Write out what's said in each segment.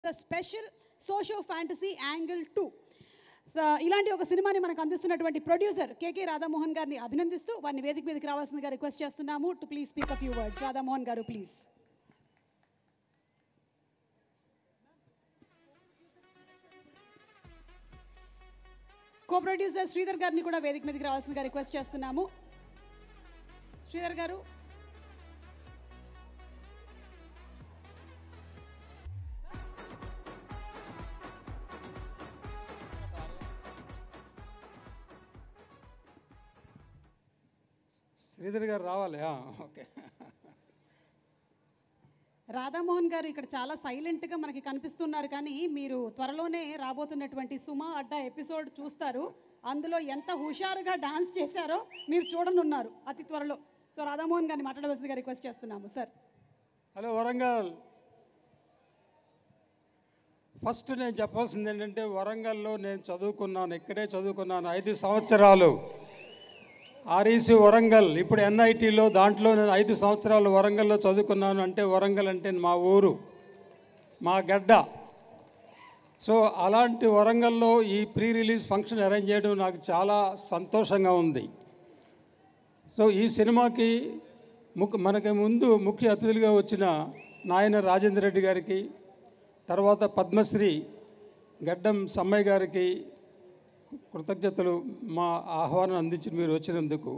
the special socio fantasy angle too ఇలాంటి ఒక సినిమాని మనకు అందిస్తున్నటువంటి ప్రొడ్యూసర్ కేకే రాధామోహన్ గారిని అభినందిస్తూ వారిని వేదిక మీదకి రావాల్సిందిగా రిక్వెస్ట్ చేస్తున్నాము to please speak a few words Radhamohan garu please co producer Sridhar గారిని కూడా వేదిక మీదకి రావాల్సిందిగా రిక్వెస్ట్ చేస్తున్నాము శ్రీధర్ గారు శ్రీధర్ గారు రావాలి ఆ, ఓకే రాధామోహన్ గారు ఇక్కడ చాలా సైలెంట్గా మనకి కనిపిస్తున్నారు కానీ మీరు త్వరలోనే రాబోతున్నటువంటి సుమా అడ్డా ఎపిసోడ్ చూస్తారు అందులో ఎంత హుషారుగా డాన్స్ చేశారో మీరు చూడనున్నారు అతి త్వరలో సో రాధామోహన్ గారిని మాట్లాడవలసిందిగా రిక్వెస్ట్ చేస్తున్నాము సార్ హలో వరంగల్ ఫస్ట్ నేను చెప్పాల్సింది ఏంటంటే వరంగల్లో నేను చదువుకున్నాను ఇక్కడే చదువుకున్నాను ఐదు సంవత్సరాలు ఆర్ఈసి వరంగల్ ఇప్పుడు ఎన్ఐటీలో దాంట్లో నేను ఐదు సంవత్సరాలు వరంగల్లో చదువుకున్నాను అంటే వరంగల్ అంటే మా ఊరు మా గడ్డ సో అలాంటి వరంగల్లో ఈ ప్రీ రిలీజ్ ఫంక్షన్ అరేంజ్ చేయడం నాకు చాలా సంతోషంగా ఉంది సో ఈ సినిమాకి ముక్ మనకి ముందు ముఖ్య అతిథులుగా వచ్చిన నాయన రాజేంద్ర రెడ్డి గారికి తర్వాత పద్మశ్రీ గడ్డం సమ్మయ్య గారికి కృతజ్ఞతలు మా ఆహ్వానం అందించి మీరు వచ్చినందుకు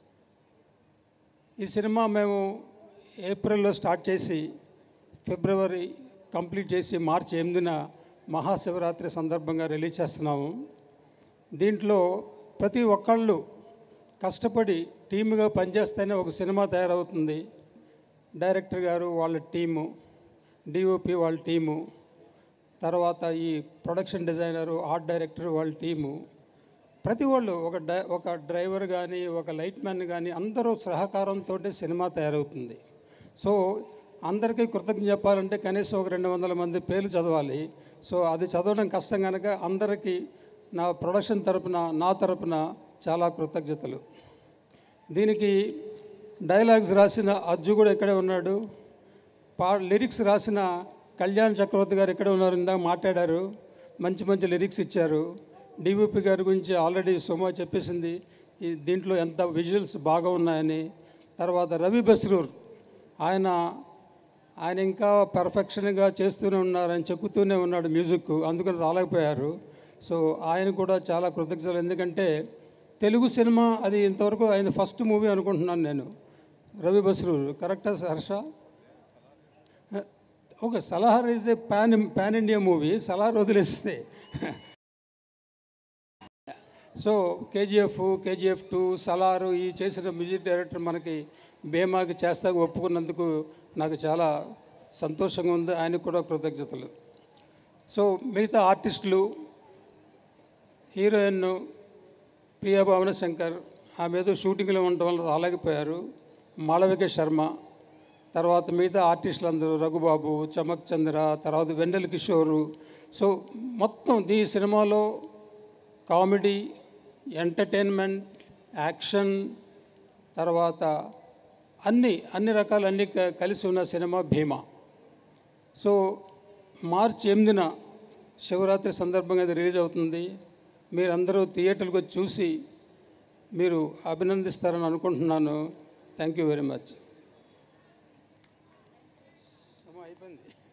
ఈ సినిమా మేము ఏప్రిల్లో స్టార్ట్ చేసి ఫిబ్రవరి కంప్లీట్ చేసి మార్చి ఎనిమిదిన మహాశివరాత్రి సందర్భంగా రిలీజ్ చేస్తున్నాము దీంట్లో ప్రతి ఒక్కళ్ళు కష్టపడి టీముగా పనిచేస్తేనే ఒక సినిమా తయారవుతుంది డైరెక్టర్ గారు వాళ్ళ టీము డిఓపి వాళ్ళ టీము తర్వాత ఈ ప్రొడక్షన్ డిజైనరు ఆర్ట్ డైరెక్టర్ వాళ్ళ టీము ప్రతి వాళ్ళు ఒక డై ఒక డ్రైవర్ కానీ ఒక లైట్ మ్యాన్ కానీ అందరూ సహకారంతో సినిమా తయారవుతుంది సో అందరికీ కృతజ్ఞత చెప్పాలంటే కనీసం ఒక రెండు వందల మంది పేర్లు చదవాలి సో అది చదవడం కష్టం కనుక అందరికీ నా ప్రొడక్షన్ తరపున నా తరపున చాలా కృతజ్ఞతలు దీనికి డైలాగ్స్ రాసిన అజ్జు కూడా ఇక్కడే ఉన్నాడు పా లిరిక్స్ రాసిన కళ్యాణ్ చక్రవర్తి గారు ఇక్కడే ఉన్నారు ఇందాక మాట్లాడారు మంచి మంచి లిరిక్స్ ఇచ్చారు డివిపి గారి గురించి ఆల్రెడీ సుమా చెప్పేసింది ఈ దీంట్లో ఎంత విజువల్స్ బాగా ఉన్నాయని తర్వాత రవి బస్రూర్ ఆయన ఆయన ఇంకా పర్ఫెక్షన్గా చేస్తూనే ఉన్నారని చెక్కుతూనే ఉన్నాడు మ్యూజిక్ అందుకని రాలేకపోయారు సో ఆయన కూడా చాలా కృతజ్ఞతలు ఎందుకంటే తెలుగు సినిమా అది ఇంతవరకు ఆయన ఫస్ట్ మూవీ అనుకుంటున్నాను నేను రవి బస్రూర్ కరెక్టా Harsha okay Salaar is a pan pan India movie Salaar వదిలేస్తే so KGF KGF two Salaar ఈ చేసిన మ్యూజిక్ డైరెక్టర్ మనకి బేమాకి చేస్తా ఒప్పుకున్నందుకు నాకు చాలా సంతోషంగా ఉంది ఆయనకు కూడా కృతజ్ఞతలు సో మిగతా ఆర్టిస్టులు హీరోయిన్ ప్రియా భావన శంకర్ ఆమె ఏదో షూటింగ్లో ఉండటం వల్ల రాలేకపోయారు మాళవిక శర్మ తర్వాత మిగతా ఆర్టిస్టులు అందరూ రఘుబాబు చమక్ చంద్ర తర్వాత వెన్నెల కిషోరు సో మొత్తం ఈ సినిమాలో కామెడీ ఎంటర్టైన్మెంట్ యాక్షన్ తర్వాత అన్ని అన్ని రకాలు అన్ని క- కలిసి ఉన్న సినిమా భీమా సో మార్చి ఎనిమిదిన శివరాత్రి సందర్భంగా ఇది రిలీజ్ అవుతుంది మీరందరూ థియేటర్కి వచ్చి చూసి మీరు అభినందిస్తారని అనుకుంటున్నాను థ్యాంక్ యూ వెరీ మచ్ అయిపోయింది